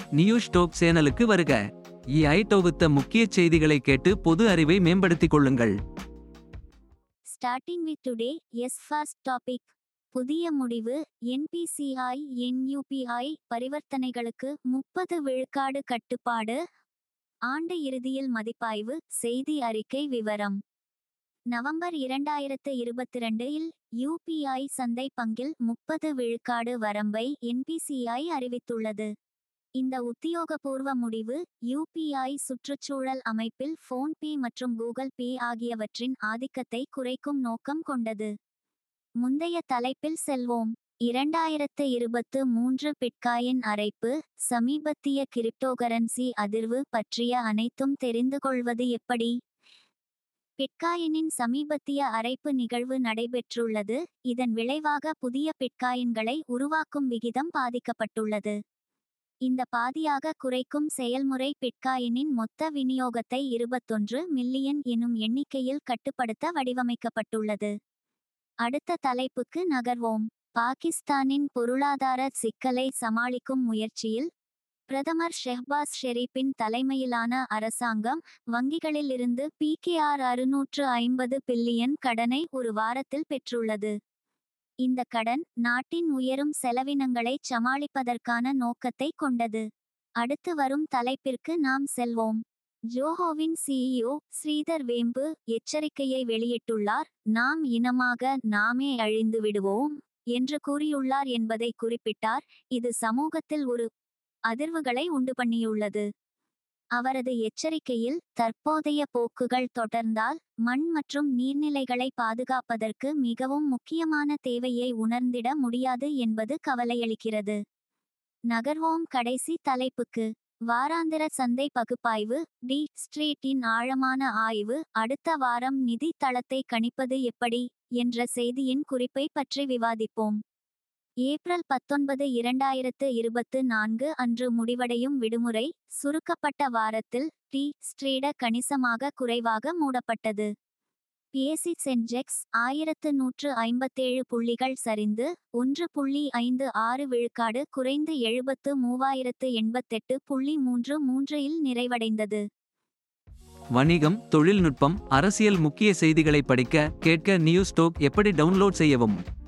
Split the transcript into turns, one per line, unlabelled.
news dope சேனலுக்கு வருக EI தொகுத்த முக்கிய செய்திகளை கேட்டு பொது அறிவை மேம்படுத்திக் கொள்ளுங்கள்
starting with today's first topic புதிய முடிவு என்பிசிஐ என்யூபிஐ பரிவர்த்தனைகளுக்கு முப்பது விழுக்காடு கட்டுப்பாடு ஆண்டு இறுதியில் மதிப்பாய்வு செய்தி அறிக்கை விவரம் நவம்பர் இரண்டாயிரத்து இருபத்திரண்டு இல் யூபிஐ சந்தை பங்கில் முப்பது விழுக்காடு வரம்பை என்பிசிஐ அறிவித்துள்ளது இந்த உத்தியோகபூர்வ முடிவு யூபிஐ சுற்றுச்சூழல் அமைப்பில் ஃபோன்பே மற்றும் கூகுள் பே ஆகியவற்றின் ஆதிக்கத்தை குறைக்கும் நோக்கம் கொண்டது முந்தைய தலைப்பில் செல்வோம் இரண்டாயிரத்து இருபத்து மூன்று பிட்காயின் அரைப்பு சமீபத்திய கிரிப்டோகரன்சி அதிர்வு பற்றிய அனைத்தும் தெரிந்து கொள்வது எப்படி பிட்காயினின் சமீபத்திய அரைப்பு நிகழ்வு நடைபெற்றுள்ளது இதன் விளைவாக புதிய பிட்காயின்களை உருவாக்கும் விகிதம் பாதிக்கப்பட்டுள்ளது இந்த பாதியாக குறைக்கும் செயல்முறை பிட்காயினின் மொத்த விநியோகத்தை இருபத்தொன்று மில்லியன் எனும் எண்ணிக்கையில் கட்டுப்படுத்த வடிவமைக்கப்பட்டுள்ளது அடுத்த தலைப்புக்கு நகர்வோம் பாகிஸ்தானின் பொருளாதார சிக்கலை சமாளிக்கும் முயற்சியில் பிரதமர் ஷெஹ்பாஸ் ஷெரீப்பின் தலைமையிலான அரசாங்கம் வங்கிகளில் இருந்து பிகேஆர் அறுநூற்று ஐம்பது பில்லியன் கடனை ஒரு வாரத்தில் பெற்றுள்ளது இந்த கடன் நாட்டின் உயரும் செலவினங்களை சமாளிப்பதற்கான நோக்கத்தை கொண்டது அடுத்து வரும் தலைப்பிற்கு நாம் செல்வோம் ஜோஹோவின் சிஇஓ ஸ்ரீதர் வேம்பு எச்சரிக்கையை வெளியிட்டுள்ளார் நாம் இனமாக நாமே அழிந்து விடுவோம் என்று கூறியுள்ளார் என்பதை குறிப்பிட்டார் இது சமூகத்தில் ஒரு அதிர்வுகளை உண்டு பண்ணியுள்ளது அவரது எச்சரிக்கையில் தற்போதைய போக்குகள் தொடர்ந்தால் மண் மற்றும் நீர்நிலைகளை பாதுகாப்பதற்கு மிகவும் முக்கியமான தேவையை உணர்ந்திட முடியாது என்பது கவலையளிக்கிறது நகர்வோம் கடைசி தலைப்புக்கு வாராந்திர சந்தை பகுப்பாய்வு டி ஸ்ட்ரீட்டின் ஆழமான ஆய்வு அடுத்த வாரம் நிதி தளத்தை கணிப்பது எப்படி என்ற செய்தியின் குறிப்பை பற்றி விவாதிப்போம் ஏப்ரல் பத்தொன்பது இரண்டாயிரத்து இருபத்து நான்கு அன்று முடிவடையும் விடுமுறை சுருக்கப்பட்ட வாரத்தில் டி ஸ்ட்ரீட கணிசமாக குறைவாக மூடப்பட்டது பிஎஸ்சி சென்ஜெக்ஸ் ஆயிரத்து நூற்று ஐம்பத்தேழு புள்ளிகள் சரிந்து ஒன்று புள்ளி ஐந்து ஆறு விழுக்காடு குறைந்து எழுபத்து மூவாயிரத்து எண்பத்தெட்டு புள்ளி மூன்று மூன்று இல் நிறைவடைந்தது
வணிகம் தொழில்நுட்பம் அரசியல் முக்கிய செய்திகளை படிக்க கேட்க நியூஸ் டோப் எப்படி டவுன்லோட் செய்யவும்